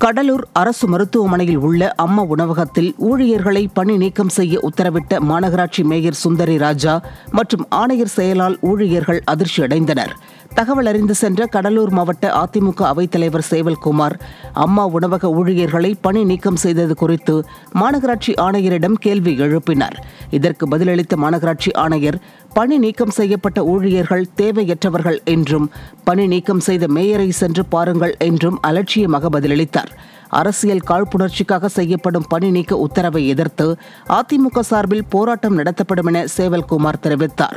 கடலூர் அரசு மருத்துவமனையில் உள்ள அம்மா உணவகத்தில் ஊழியர்களை பணி நீக்கம் செய்ய உத்தரவிட்ட மாநகராட்சி மேயர் சுந்தரி ராஜா மற்றும் ஆணையர் செயலால் ஊழியர்கள் அதிர்ச்சியடைந்தனர் தகவல் அறிந்து சென்ற கடலூர் மாவட்ட அதிமுக அவைத்தலைவர் சேவல்குமார் அம்மா உணவக ஊழியர்களை பணி நீக்கம் செய்தது குறித்து மாநகராட்சி ஆணையரிடம் கேள்வி எழுப்பினார் இதற்கு பதிலளித்த மாநகராட்சி ஆணையர் பணி நீக்கம் செய்யப்பட்ட ஊழியர்கள் தேவையற்றவர்கள் என்றும் பணி நீக்கம் செய்த மேயரை சென்று பாருங்கள் என்றும் அலட்சியமாக பதிலளித்தார் அரசியல் காழ்ப்புணர்ச்சிக்காக செய்யப்படும் பணி நீக்க உத்தரவை எதிர்த்து அதிமுக சார்பில் போராட்டம் நடத்தப்படும் என சேவல்குமார் தெரிவித்தார்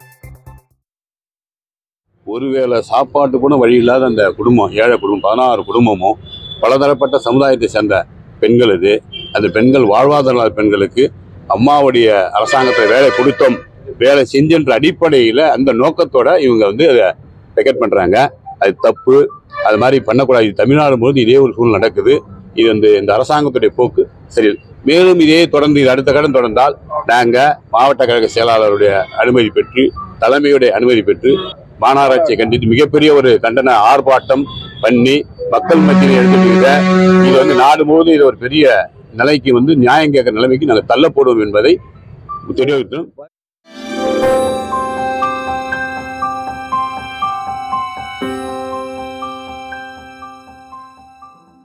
ஒருவேளை சாப்பாட்டு கூட வழி இல்லாத அந்த குடும்பம் ஏழை குடும்பம் பதினாறு குடும்பமும் பலதரப்பட்ட சமுதாயத்தை சேர்ந்த பெண்கள் இது அந்த பெண்கள் வாழ்வாதார பெண்களுக்கு அம்மாவுடைய அரசாங்கத்தில் வேலை கொடுத்தோம் வேலை செஞ்சன்ற அடிப்படையில் அந்த நோக்கத்தோட இவங்க வந்து அதை ரெக்கட் பண்ணுறாங்க அது தப்பு அது மாதிரி பண்ணக்கூடாது இது தமிழ்நாடு போது இதே ஒரு சூழ்நிலை நடக்குது இது வந்து இந்த அரசாங்கத்துடைய போக்கு சரி மேலும் இதே தொடர்ந்து இது அடுத்த கடன் தொடர்ந்தால் நாங்கள் மாவட்ட கழக செயலாளருடைய அனுமதி பெற்று தலைமையுடைய அனுமதி பெற்று மாநகராட்சியை கண்டித்து மிகப்பெரிய ஒரு கண்டன ஆர்ப்பாட்டம் பண்ணி மக்கள் மத்தியில் எடுத்துக்கிட்ட இது வந்து நாடு முழுவதும் இது ஒரு பெரிய நிலைக்கு வந்து நியாயம் கேட்கிற நிலைமைக்கு நாங்கள் தள்ளப்படுவோம் என்பதை தெரிவித்தோம்